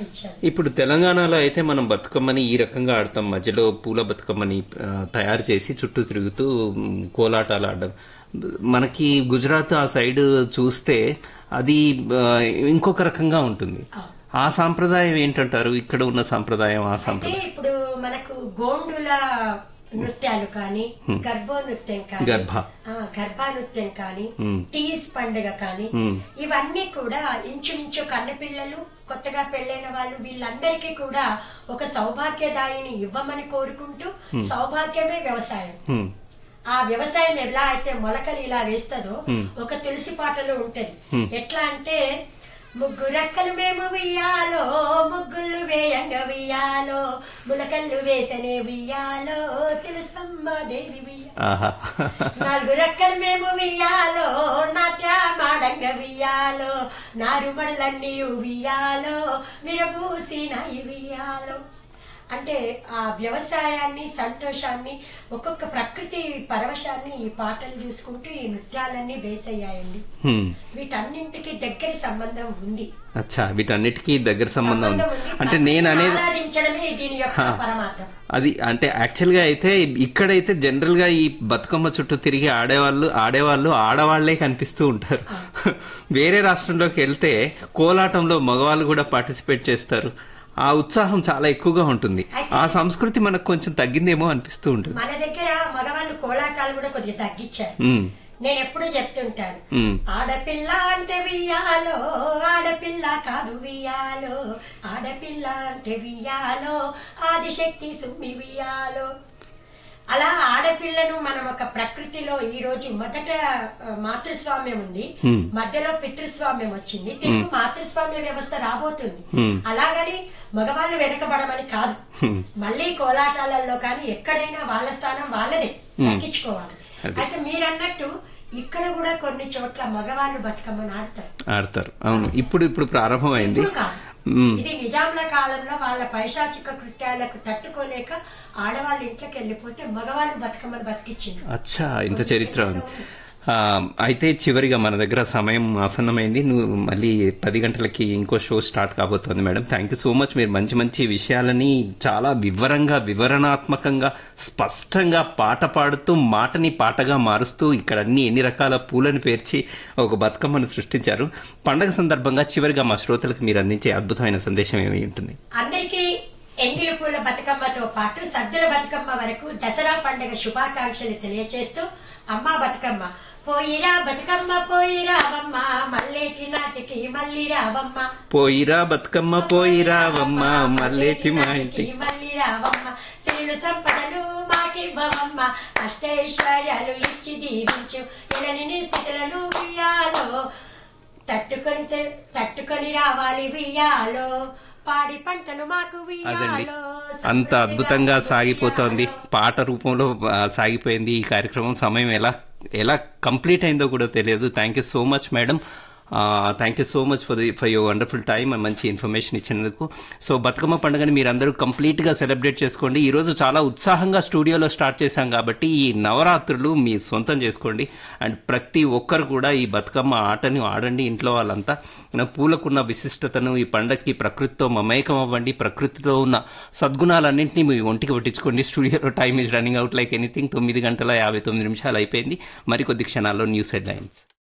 పాటించాలి ఇప్పుడు తెలంగాణలో అయితే మనం బతుకమ్మని ఈ రకంగా ఆడతాం మధ్యలో పూల బతుకమ్మని ఆ, తయారు చేసి చుట్టూ తిరుగుతూ మ్, కోలాటాలు ఆడడం మనకి గుజరాత్ ఆ సైడ్ చూస్తే అది ఆ, ఇంకొక రకంగా ఉంటుంది ఆ సాంప్రదాయం ఏంటంటారు ఇక్కడ ఉన్న సాంప్రదాయం ఆ అంటే సాంప్రదాయం ఇప్పుడు మనకు గోండుల నృత్యాలు కానీ గర్భో నృత్యం కానీ గర్భ ఆ, గర్భా నృత్యం కానీ మ్. తీజ్ పండుగ కానీ మ్. ఇవన్నీ కూడా ఇంచుమించు కన్నపిల్లలు కొత్తగా పెళ్ళైన వాళ్ళు వీళ్ళందరికీ కూడా ఒక సౌభాగ్యదాయిని ఇవ్వమని కోరుకుంటూ సౌభాగ్యమే వ్యవసాయం హ్మ్. ఆ వ్యవసాయం ఎలా అయితే మొలకలు ఇలా వేస్తుందో ఒక తులసి పాటలో ఉంటది ఎట్లా అంటే ముగ్గురక్కలు మేము వియ్యాలో ముగ్గులు వేయంగా వియ్యాలో ములకళ్ళు వేసనే వియ్యాలో తులసమ్మ దేవి వియ్యాలో ఆహా నాలుగు రెక్కలు మేము వియ్యాలో నాట్యమాడంగ వియ్యాలో నారుమడలన్నీ వియ్యాలో విరబూసిన వియ్యాలో అంటే ఆ వ్యవసాయాన్ని సంతోషాన్ని ఒక్కొక్క ప్రకృతి పరవశాన్ని ఈ పాటలు చూసుకుంటూ ఈ నృత్యాలన్నీ బేస్ అయ్యాయండి హ్మ్. వీటన్నింటికి దగ్గరి సంబంధం ఉంది అచ్చా వీటన్నిటికీ దగ్గర సంబంధం ఉంది సంబంధం ఉంది. అంటే నేను ప్రకృతిని అనేది ఆరాధించడమే దీని యొక్క పరమార్థం అది అంటే యాక్చువల్ గా అయితే ఇక్కడైతే జనరల్ గా ఈ బతుకమ్మ చుట్టూ తిరిగి ఆడేవాళ్ళు ఆడేవాళ్ళు ఆడవాళ్లే కనిపిస్తూ ఉంటారు వేరే రాష్ట్రంలోకి వెళ్తే కోలాటంలో మగవాళ్ళు కూడా పార్టిసిపేట్ చేస్తారు ఆ ఉత్సాహం చాలా ఎక్కువగా ఉంటుంది ఆ సంస్కృతి మనకు కొంచెం తగ్గిందేమో అనిపిస్తూ ఉంటుంది మన దగ్గర మగవాళ్ళు కోలాటాలు కూడా కొద్దిగా తగ్గించారు ఉమ్, నేను ఎప్పుడు చెప్తుంటాను ఉమ్, ఆడపిల్ల అంటే వియ్యాలో ఆడపిల్ల కాదు వియ్యాలో ఆడపిల్ల అంటే వియ్యాలో ఆదిశక్తి సుమ్మి వియ్యాలో అలా ఆడపిల్లను మనం ఒక ప్రకృతిలో ఈ రోజు మొదట ఆ, మాతృస్వామ్యం ఉంది మధ్యలో పితృస్వామ్యం వచ్చింది తిరుగు మాతృస్వామ్య వ్యవస్థ రాబోతుంది అలాగని మగవాళ్ళు వెనకబడమని కాదు మళ్ళీ కోలాటాలలో కానీ ఎక్కడైనా వాళ్ళ స్థానం వాళ్ళదే దక్కించుకోవాలి అయితే మీరన్నట్టు ఇక్కడ కూడా కొన్ని చోట్ల మగవాళ్ళు బతుకమ్మను ఆడతారు ఆడతారు అవును ఇప్పుడు ఇప్పుడు ప్రారంభమైంది ఇప్పుడు కాదు. ఉమ్, ఇది నిజాంల కాలంలో వాళ్ళ పైశాచిక కృత్యాలకు తట్టుకోలేక ఆడవాళ్ళు ఇంట్లోకి వెళ్ళిపోతే మగవాళ్ళు బతుకమ్మను బతికిచ్చిండ్రు అచ్చా ఇంత చరిత్ర ఉంది ఆ, అయితే చివరిగా మన దగ్గర సమయం ఆసన్నమైంది నువ్వు మళ్ళీ పది గంటలకి ఇంకో షో స్టార్ట్ కాబోతోంది madam thank you so much మీరు మంచి మంచి విషయాలని చాలా వివరంగా వివరణాత్మకంగా స్పష్టంగా పాట పాడుతూ మాటని పాటగా మారుస్తూ ఇక్కడ అన్ని ఎన్ని రకాల పూలను పేర్చి ఒక బతుకమ్మను సృష్టించారు పండగ సందర్భంగా చివరిగా మా శ్రోతలకు మీరు అందించే అద్భుతమైన సందేశం ఏమి ఉంటుంది అందరికీ ఎంగిలి పూల బతుకమ్మతో పాటు సద్దుల బతుకమ్మ వరకు దసరా పండుగ శుభాకాంక్షలు తెలియచేస్తూ అమ్మా బతుకమ్మ పోయిరా బతుకమ్మ పోయి రావమ్మ మల్లేటి నాటికి మళ్ళీ రావమ్మ పోయిరా బతుకమ్మ పోయి రావమ్మ మల్లేటి మా ఇంటి మళ్ళీ రావమ్మ శ్రీలు సంపదలు మాకివ్వవమ్మ అష్టైశ్వర్యాలు ఇచ్చి దీవించు ఇలని స్థితులను వియ్యాలో తట్టుకొని తె- తట్టుకొని రావాలి వియ్యాలో పాడి పంటను మాకు అదండి వియ్యాలో అంత అద్భుతంగా సాగిపోతోంది పాట రూపంలో ఆ, సాగిపోయింది ఈ కార్యక్రమం సమయం ఎలా ఎలా కంప్లీట్ అయిందో కూడా తెలియదు thank you so much madam thank you so much for the for your wonderful time మంచి ఇన్ఫర్మేషన్ ఇచ్చినందుకు సో బతుకమ్మ పండుగని మీరందరూ కంప్లీట్గా సెలబ్రేట్ చేసుకోండి ఈరోజు చాలా ఉత్సాహంగా స్టూడియోలో స్టార్ట్ చేశాం కాబట్టి ఈ నవరాత్రులు మీ సొంతం చేసుకోండి అండ్ ప్రతి ఒక్కరు కూడా ఈ బతుకమ్మ ఆటని ఆడండి ఇంట్లో వాళ్ళంతా నా పూలకున్న విశిష్టతను ఈ పండగకి ప్రకృతితో మమేకం అవ్వండి ప్రకృతిలో ఉన్న సద్గుణాలన్నింటినీ మీ ఒంటికి పట్టించుకోండి స్టూడియోలో time is running out like anything తొమ్మిది గంటల యాభై తొమ్మిది నిమిషాలు అయిపోయింది మరికొద్ది క్షణాల్లో న్యూస్ హెడ్లైన్స్